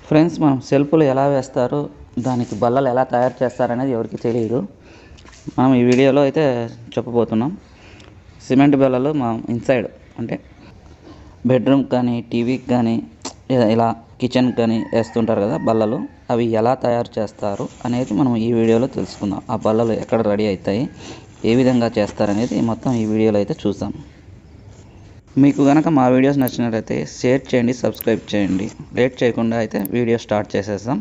friends మనం సెల్ఫ్లు ఎలా వేస్తారు దానికి బల్లలు ఎలా తయారు చేస్తారనేది ఎవరికి తెలియదు మనం ఈ వీడియోలో అయితే చెప్పబోతున్నాం సిమెంట్ బల్లలు మా ఇన్సైడ్ అంటే బెడ్రూమ్ కానీ టీవీకి కానీ ఇలా- ఇలా కిచెన్కి కానీ వేస్తుంటారు కదా బల్లలు అవి ఎలా తయారు చేస్తారు అనేది మనం ఈ వీడియోలో తెలుసుకుందాం ఆ బల్లలు ఎక్కడ రెడీ అవుతాయి ఏ విధంగా చేస్తారనేది మొత్తం ఈ వీడియోలో అయితే చూద్దాం మీకు కనుక మా వీడియోస్ నచ్చినట్లయితే షేర్ చేయండి సబ్స్క్రైబ్ చేయండి లేట్ చేయకుండా అయితే వీడియో స్టార్ట్ చేసేద్దాం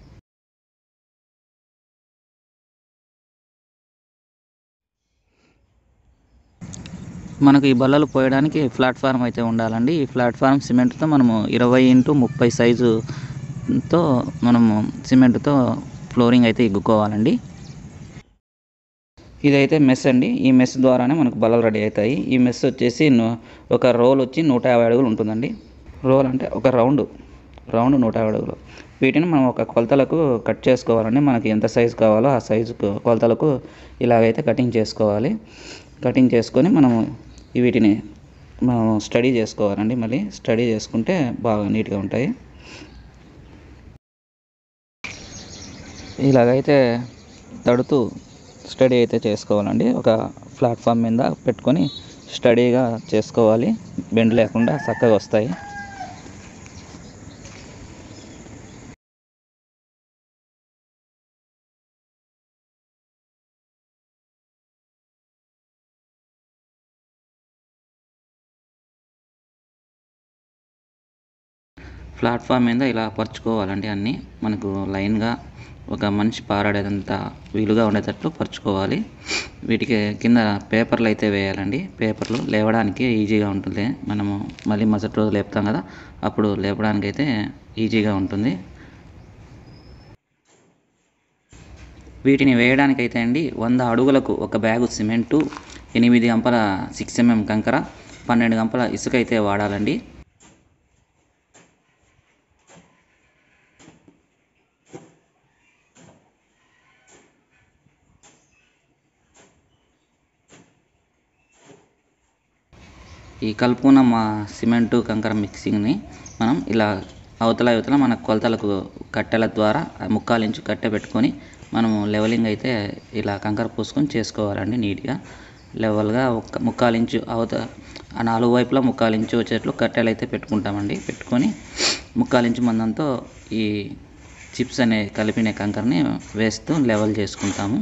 మనకు ఈ బల్లలు పోయడానికి ప్లాట్ఫామ్ అయితే ఉండాలండి ఈ ప్లాట్ఫామ్ సిమెంట్తో మనము ఇరవై ఇంటూ ముప్పై సైజుతో మనము సిమెంట్తో ఫ్లోరింగ్ అయితే ఇగ్గుకోవాలండి ఇదైతే మెస్ అండి ఈ మెస్ ద్వారానే మనకు బల్లలు రెడీ అవుతాయి ఈ మెస్ వచ్చేసి ను- ఒక రోల్ వచ్చి నూట యాభై అడుగులు ఉంటుందండి రోల్ అంటే ఒక రౌండ్ రౌండ్ నూట యాభై అడుగులు వీటిని మనం ఒక కొలతలకు కట్ చేసుకోవాలండి మనకి ఎంత సైజు కావాలో ఆ సైజుకు కొలతలకు ఇలాగైతే కటింగ్ చేసుకోవాలి కటింగ్ చేసుకొని మనము ఈ వీటిని మనం స్టడీ చేసుకోవాలండి మళ్ళీ స్టడీ చేసుకుంటే బాగా నీట్గా ఉంటాయి ఇలాగైతే తడుతూ స్టడీ అయితే చేసుకోవాలండి ఒక ప్లాట్ఫామ్ మీద పెట్టుకొని స్టడీగా చేసుకోవాలి బెండ్ లేకుండా చక్కగా వస్తాయి ప్లాట్ఫామ్ మీద ఇలా పరుచుకోవాలండి అన్నీ మనకు లైన్గా ఒక మనిషి పారాడేదంత వీలుగా ఉండేటట్లు పరుచుకోవాలి వీటికి కింద పేపర్లు అయితే వేయాలండి పేపర్లు లేవడానికి ఈజీగా ఉంటుంది మనము మళ్ళీ మరుసటి రోజు లేపుతాం కదా అప్పుడు లేపడానికి అయితే ఈజీగా ఉంటుంది వీటిని వేయడానికైతే అండి వంద అడుగులకు ఒక బ్యాగు సిమెంటు ఎనిమిది గంపల సిక్స్ ఎంఎం కంకర పన్నెండు గంపల ఇసుక అయితే వాడాలండి ఈ కలుపుకున్న మా సిమెంటు కంకర మిక్సింగ్ని మనం ఇలా అవతల అవతల మన కొలతలకు కట్టెల ద్వారా ఆ ముక్కాలు ఇంచు కట్టె పెట్టుకొని మనము లెవెలింగ్ అయితే ఇలా కంకర పూసుకొని చేసుకోవాలండి నీట్గా లెవెల్గా ఒక ముక్కాలు ఇంచు అవత ఆ నాలుగు వైపులా ముక్కాలు ఇంచు వచ్చేట్లు కట్టెలు అయితే పెట్టుకుంటామండి పెట్టుకొని ముక్కాలు ఇంచు మందంతో ఈ చిప్స్ అనే కలిపిన కంకరని వేస్తూ లెవెల్ చేసుకుంటాము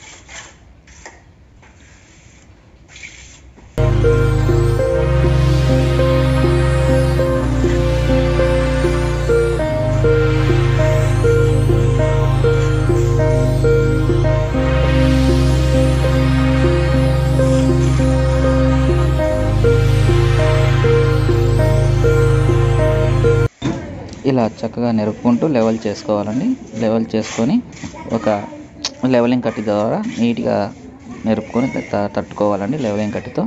ఇలా చక్కగా నెరుపుకుంటూ లెవెల్ చేసుకోవాలండి లెవెల్ చేసుకొని ఒక లెవెలింగ్ కట్టి ద్వారా నీట్గా నెరుపుకొని త- తట్టుకోవాలండి లెవెలింగ్ కట్టితో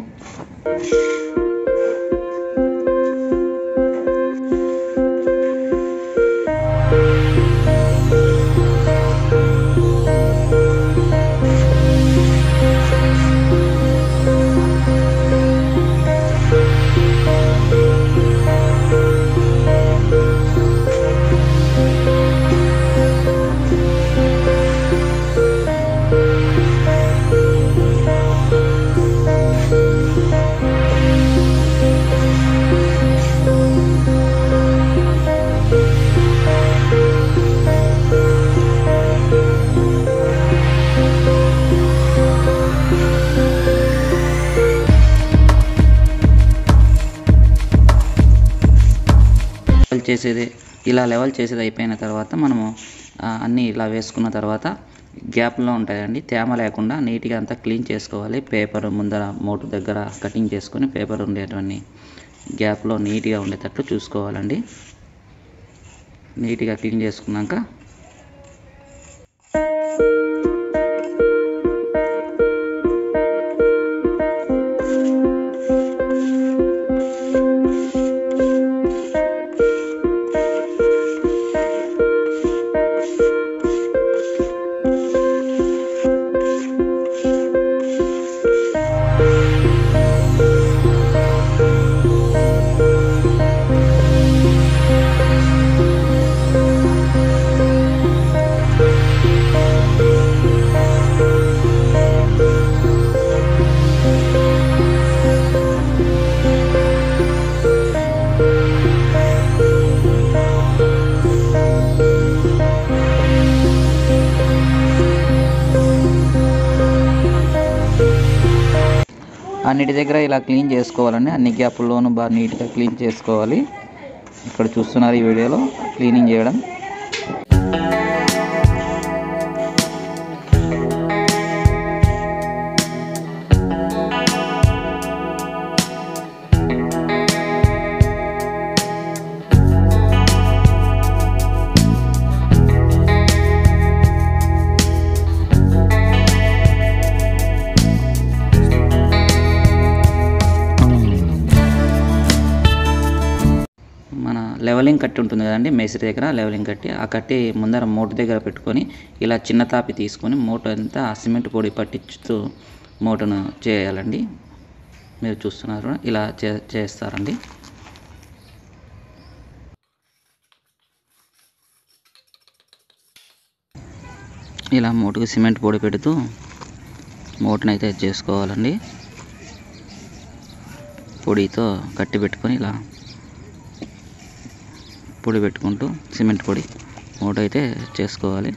లెవెల్ చేసేది ఇలా లెవెల్ చేసేది అయిపోయిన తర్వాత మనము ఆ, అన్నీ ఇలా వేసుకున్న తర్వాత గ్యాప్లో ఉంటాయండి తేమ లేకుండా నీట్గా అంతా క్లీన్ చేసుకోవాలి పేపర్ ముందర మోటు దగ్గర కటింగ్ చేసుకొని పేపర్ ఉండేటువంటి గ్యాప్లో నీట్గా ఉండేటట్టు చూసుకోవాలండి నీట్గా క్లీన్ చేసుకున్నాక అన్నిటి దగ్గర ఇలా క్లీన్ చేసుకోవాలండి అన్ని గ్యాపుల్లోనూ బాగా నీట్గా క్లీన్ చేసుకోవాలి ఇక్కడ చూస్తున్నారు ఈ వీడియోలో క్లీనింగ్ చేయడం మన లెవెలింగ్ కట్టి ఉంటుంది కదండి మేస్త్రి దగ్గర లెవెలింగ్ కట్టి ఆ కట్టి ముందర మోటు దగ్గర పెట్టుకొని ఇలా చిన్న తాపి తీసుకొని మోటు అంతా ఆ సిమెంట్ పొడి పట్టించుతూ మోటును చేయాలండి మీరు చూస్తున్నారు ఇలా చే చేస్తారండి ఇలా మోటుకు సిమెంట్ పొడి పెడుతూ మోటును అయితే చేసుకోవాలండి పొడితో కట్టి పెట్టుకొని ఇలా పొడి పెట్టుకుంటూ సిమెంట్ పొడి మూట అయితే చేసుకోవాలి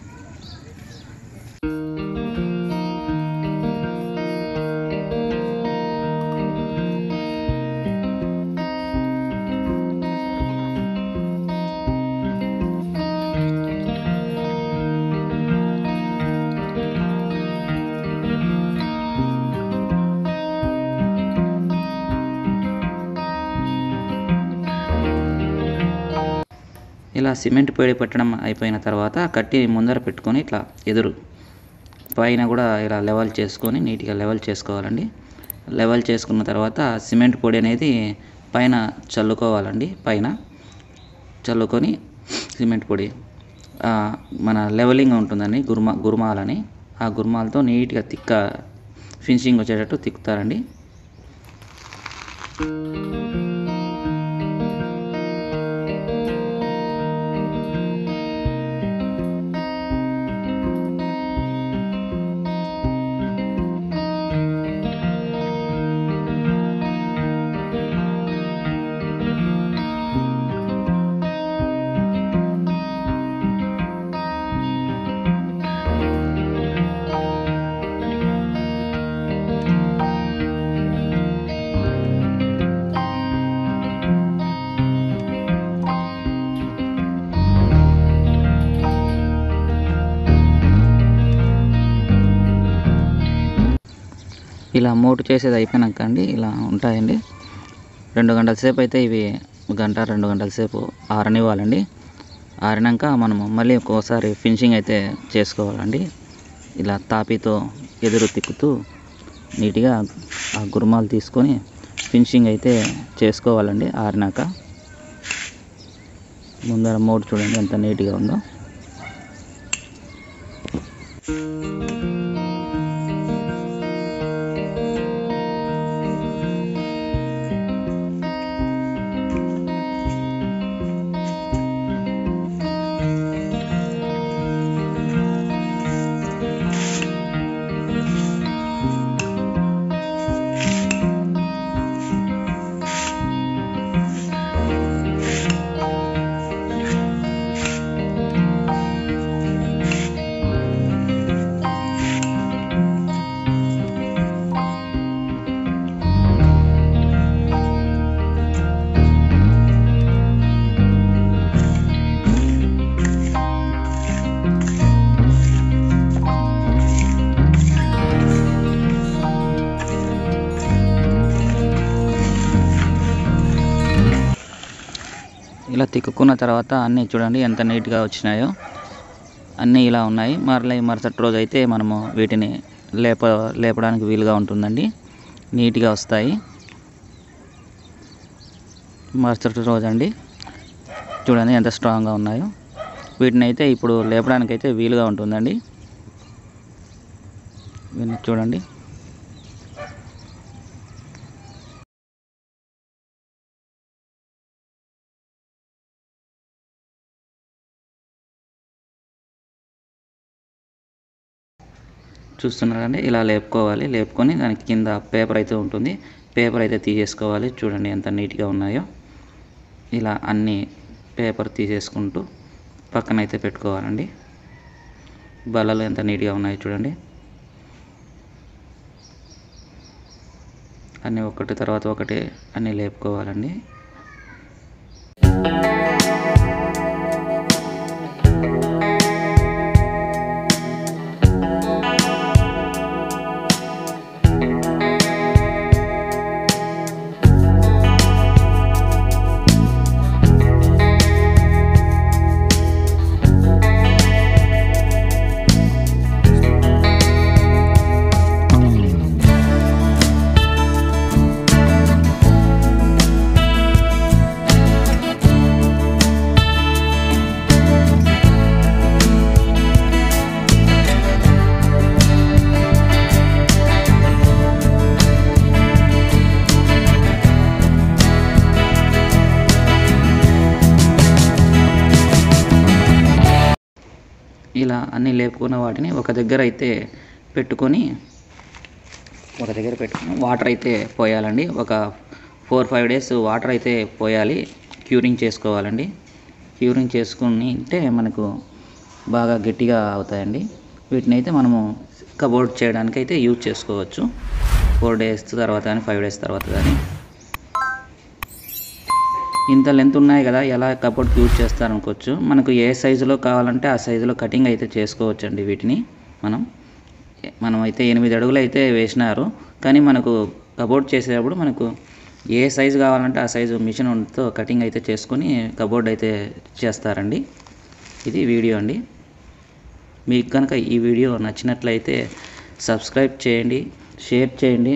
ఇలా సిమెంట్ పొడి పెట్టడం అయిపోయిన తర్వాత కట్టి ముందర పెట్టుకొని ఇట్లా ఎదురు పైన కూడా ఇలా లెవెల్ చేసుకొని నీట్గా లెవెల్ చేసుకోవాలండి లెవెల్ చేసుకున్న తర్వాత సిమెంట్ పొడి అనేది పైన చల్లుకోవాలండి పైన చల్లుకొని సిమెంట్ పొడి ఆ, మన లెవెలింగ్ ఉంటుందండి గుర్మా గుర్మాలని ఆ గుర్మాలతో నీట్గా తిక్క ఫినిషింగ్ వచ్చేటట్టు తిక్కుతారండి ఇలా మోటు చేసేది అయిపోయినాక అండి ఇలా ఉంటాయండి రెండు గంటల సేపు అయితే ఇవి ఒక గంట రెండు గంటల సేపు ఆరనివ్వాలండి ఆరినాక మనము మళ్ళీ ఒక్కోసారి ఫినిషింగ్ అయితే చేసుకోవాలండి ఇలా తాపితో ఎదురు తిక్కుతూ నీట్గా ఆ గుర్మాలు తీసుకొని ఫినిషింగ్ అయితే చేసుకోవాలండి ఆరినాక ముందర మోటు చూడండి ఎంత నీట్గా ఉందో ఇలా తిక్కుకున్న తర్వాత అన్నీ చూడండి ఎంత నీట్గా వచ్చినాయో అన్నీ ఇలా ఉన్నాయి మరలా ఈ మరుసటి రోజు అయితే మనము వీటిని లేప లేపడానికి వీలుగా ఉంటుందండి నీట్గా వస్తాయి మరుసటి రోజు అండి చూడండి ఎంత స్ట్రాంగ్గా ఉన్నాయో వీటిని అయితే ఇప్పుడు లేపడానికి అయితే వీలుగా ఉంటుందండి వీటిని చూడండి చూస్తున్నారండి ఇలా లేపుకోవాలి లేపుకొని దానికి కింద పేపర్ అయితే ఉంటుంది పేపర్ అయితే తీసేసుకోవాలి చూడండి ఎంత నీట్గా ఉన్నాయో ఇలా అన్ని పేపర్ తీసేసుకుంటూ పక్కన అయితే పెట్టుకోవాలండి బల్లలు ఎంత నీట్గా ఉన్నాయో చూడండి అన్నీ ఒకటి తర్వాత ఒకటి అన్నీ లేపుకోవాలండి ఇలా అన్నీ లేపుకున్న వాటిని ఒక దగ్గర అయితే పెట్టుకొని ఒక దగ్గర పెట్టుకొని వాటర్ అయితే పోయాలండి ఒక ఫోర్ ఫైవ్ డేస్ వాటర్ అయితే పోయాలి క్యూరింగ్ చేసుకోవాలండి క్యూరింగ్ చేసుకుని ఉంటే మనకు బాగా గట్టిగా అవుతాయండి వీటిని అయితే మనము కబోర్డ్ చేయడానికి అయితే యూజ్ చేసుకోవచ్చు ఫోర్ డేస్ తర్వాత కానీ ఫైవ్ డేస్ తర్వాత కానీ ఇంత లెంత్ ఉన్నాయి కదా ఎలా కబోర్డ్కి యూజ్ చేస్తారనుకోవచ్చు మనకు ఏ సైజులో కావాలంటే ఆ సైజులో కటింగ్ అయితే చేసుకోవచ్చు అండి వీటిని మనం మనం అయితే ఎనిమిది అడుగులు అయితే వేసినారు కానీ మనకు కబోర్డ్ చేసేటప్పుడు మనకు ఏ సైజు కావాలంటే ఆ సైజు మిషన్తో కటింగ్ అయితే చేసుకొని కబోర్డ్ అయితే చేస్తారండి ఇది వీడియో అండి మీకు కనుక ఈ వీడియో నచ్చినట్లయితే సబ్స్క్రైబ్ చేయండి షేర్ చేయండి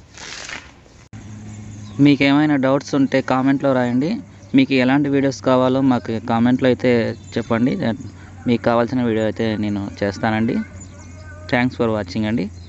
మీకు ఏమైనా డౌట్స్ ఉంటే కామెంట్లో రాయండి మీకు ఎలాంటి వీడియోస్ కావాలో మాకు కామెంట్లో అయితే చెప్పండి మీకు కావాల్సిన వీడియో అయితే నేను చేస్తానండి థ్యాంక్స్ ఫర్ వాచింగ్ అండి